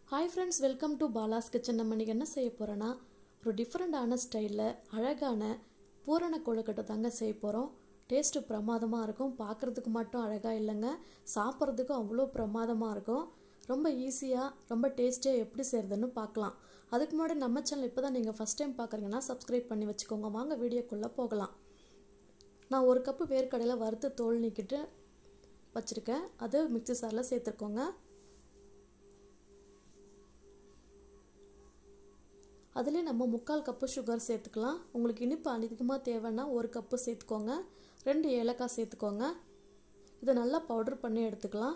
hi friends welcome to Bala's kitchen நம்ம இன்றைக்கி என்ன செய்ய போகிறோன்னா ஒரு டிஃப்ரெண்ட்டான ஸ்டைலில் அழகான பூரண கொழுக்கட்டை தாங்க செய்ய போகிறோம் டேஸ்ட்டு பிரமாதமாக இருக்கும் பார்க்குறதுக்கு மட்டும் அழகாக இல்லைங்க சாப்பிட்றதுக்கும் அவ்வளோ பிரமாதமாக இருக்கும் ரொம்ப ஈஸியாக ரொம்ப டேஸ்டியாக எப்படி செய்கிறதுன்னு பார்க்கலாம் அதுக்கு முன்னாடி நம்ம சேனல் இப்போ தான் நீங்கள் ஃபஸ்ட் டைம் பார்க்குறீங்கன்னா சப்ஸ்கிரைப் பண்ணி வச்சுக்கோங்க வாங்க வீடியோக்குள்ளே போகலாம் நான் ஒரு கப்பு வேர்க்கடையில் வறுத்து தோல் நீக்கிட்டு வச்சுருக்கேன் அது மிக்சி சாரில் சேர்த்துருக்கோங்க அதுலேயே நம்ம முக்கால் கப்பு சுகர் சேர்த்துக்கலாம் உங்களுக்கு இனிப்பு அதிகமாக தேவைன்னா ஒரு கப்பு சேர்த்துக்கோங்க ரெண்டு ஏலக்காய் சேர்த்துக்கோங்க இதை நல்லா பவுடர் பண்ணி எடுத்துக்கலாம்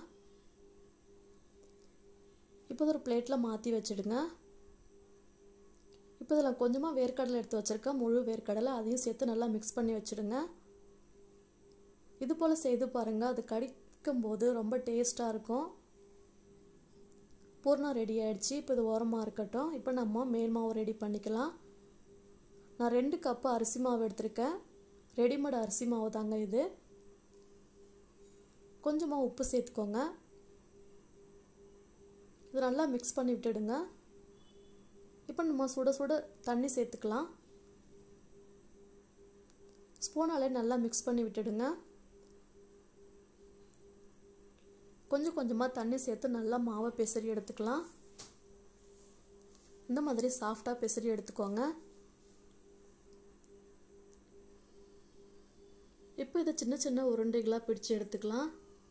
இப்போ ஒரு பிளேட்டில் மாற்றி வச்சுடுங்க இப்போ இதில் கொஞ்சமாக வேர்க்கடலை எடுத்து வச்சுருக்கேன் முழு வேர்க்கடலை அதையும் சேர்த்து நல்லா மிக்ஸ் பண்ணி வச்சுடுங்க இது போல் செய்து பாருங்கள் அது கடிக்கும்போது ரொம்ப டேஸ்ட்டாக இருக்கும் பூர்ணம் ரெடி ஆகிடுச்சு இப்போ இது ஓரமாக இருக்கட்டும் இப்போ நம்ம மேல் மாவு ரெடி பண்ணிக்கலாம் நான் ரெண்டு கப்பு அரிசி மாவு எடுத்திருக்கேன் ரெடிமேட் அரிசி மாவு தாங்க இது கொஞ்சமாக உப்பு சேர்த்துக்கோங்க இது நல்லா மிக்ஸ் பண்ணி விட்டுடுங்க இப்போ நம்ம சுட சுட தண்ணி சேர்த்துக்கலாம் ஸ்பூனாலே நல்லா மிக்ஸ் பண்ணி விட்டுடுங்க கொஞ்சம் கொஞ்சமாக தண்ணி சேர்த்து நல்லா மாவை பெசரி எடுத்துக்கலாம் இந்த மாதிரி சாஃப்டாக பெசரி எடுத்துக்கோங்க இப்போ இதை சின்ன சின்ன உருண்டைகளாக பிடிச்சு எடுத்துக்கலாம்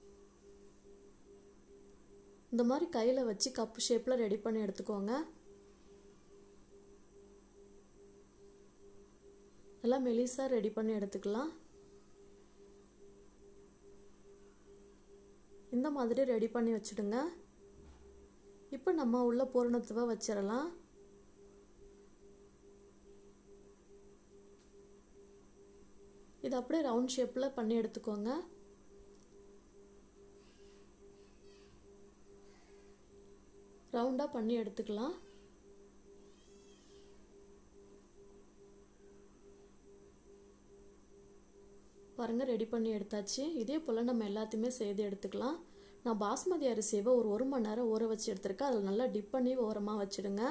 இந்த மாதிரி கையில் வச்சு கப்பு ஷேப்பில் ரெடி பண்ணி எடுத்துக்கோங்க எல்லாம் மெலிசாக ரெடி பண்ணி எடுத்துக்கலாம் இந்த மாதிரி ரெடி பண்ணி வச்சுடுங்க இப்போ நம்ம உள்ள பூரணத்துவை வச்சிடலாம் இது அப்படியே ரவுண்ட் ஷேப்பில் பண்ணி எடுத்துக்கோங்க ரவுண்டாக பண்ணி எடுத்துக்கலாம் பாருங்கள் ரெடி பண்ணி எடுத்தாச்சு இதே போல் நம்ம எல்லாத்தையுமே செய்து எடுத்துக்கலாம் நான் பாஸ்மதி அரிசியை ஒரு ஒரு மணி நேரம் ஊற வச்சு எடுத்திருக்கேன் அதில் நல்லா டிப் பண்ணி ஓரமாக வச்சுடுங்க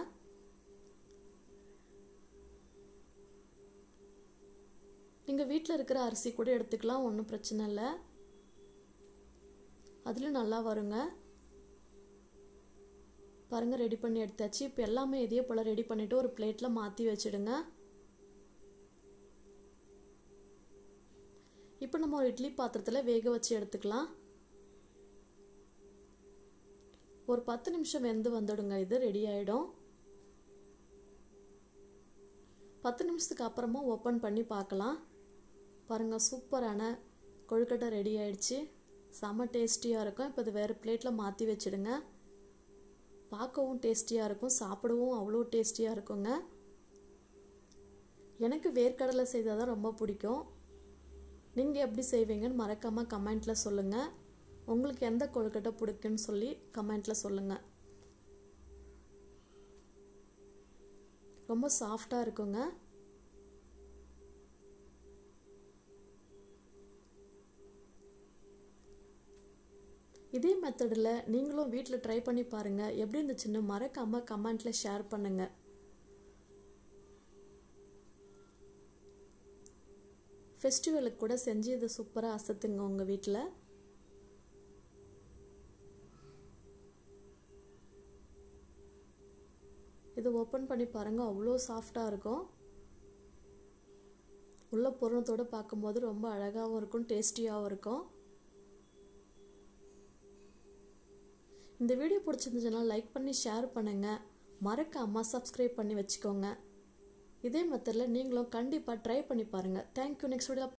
நீங்கள் வீட்டில் இருக்கிற அரிசி கூட எடுத்துக்கலாம் ஒன்றும் பிரச்சனை இல்லை அதுலேயும் நல்லா வருங்க பாருங்கள் ரெடி பண்ணி எடுத்தாச்சு இப்போ எல்லாமே இதே போல் ரெடி பண்ணிவிட்டு ஒரு பிளேட்டில் மாற்றி வச்சுடுங்க இப்போ நம்ம ஒரு இட்லி பாத்திரத்தில் வேக வச்சு எடுத்துக்கலாம் ஒரு பத்து நிமிஷம் வெந்து வந்துடுங்க இது ரெடி ஆகிடும் பத்து நிமிஷத்துக்கு அப்புறமா ஓப்பன் பண்ணி பார்க்கலாம் பாருங்கள் சூப்பரான கொழுக்கட்டை ரெடி ஆயிடுச்சு செம்ம டேஸ்டியாக இருக்கும் இப்போ இது வேறு பிளேட்டில் மாற்றி வச்சுடுங்க பார்க்கவும் டேஸ்டியாக இருக்கும் சாப்பிடவும் அவ்வளோ டேஸ்டியாக இருக்குங்க எனக்கு வேர்க்கடலை செய்தால் தான் ரொம்ப பிடிக்கும் நீங்கள் எப்படி செய்வீங்கன்னு மறக்காமல் கமெண்ட்டில் சொல்லுங்கள் உங்களுக்கு எந்த கொழுக்கட்டை பிடிக்குன்னு சொல்லி கமெண்ட்டில் சொல்லுங்கள் ரொம்ப சாஃப்டாக இருக்குங்க இதே மெத்தடில் நீங்களும் வீட்டில் ட்ரை பண்ணி பாருங்கள் எப்படி இருந்துச்சுன்னு மறக்காமல் கமெண்ட்டில் ஷேர் பண்ணுங்கள் ஃபெஸ்டிவலுக்கு கூட செஞ்சு இதை சூப்பராக அசத்துங்க உங்கள் வீட்டில் இது ஓப்பன் பண்ணி பாருங்கள் அவ்வளோ சாஃப்டாக இருக்கும் உள்ள பொருளத்தோடு பார்க்கும்போது ரொம்ப அழகாகவும் இருக்கும் டேஸ்டியாகவும் இருக்கும் இந்த வீடியோ பிடிச்சிருந்துச்சுன்னா லைக் பண்ணி ஷேர் பண்ணுங்கள் மறக்காமல் சப்ஸ்கிரைப் பண்ணி வச்சுக்கோங்க இதே மெத்தடில் நீங்களும் கண்டிப்பாக ட்ரை பண்ணி பாருங்கள் தேங்க்யூ நெக்ஸ்ட் வீடியோ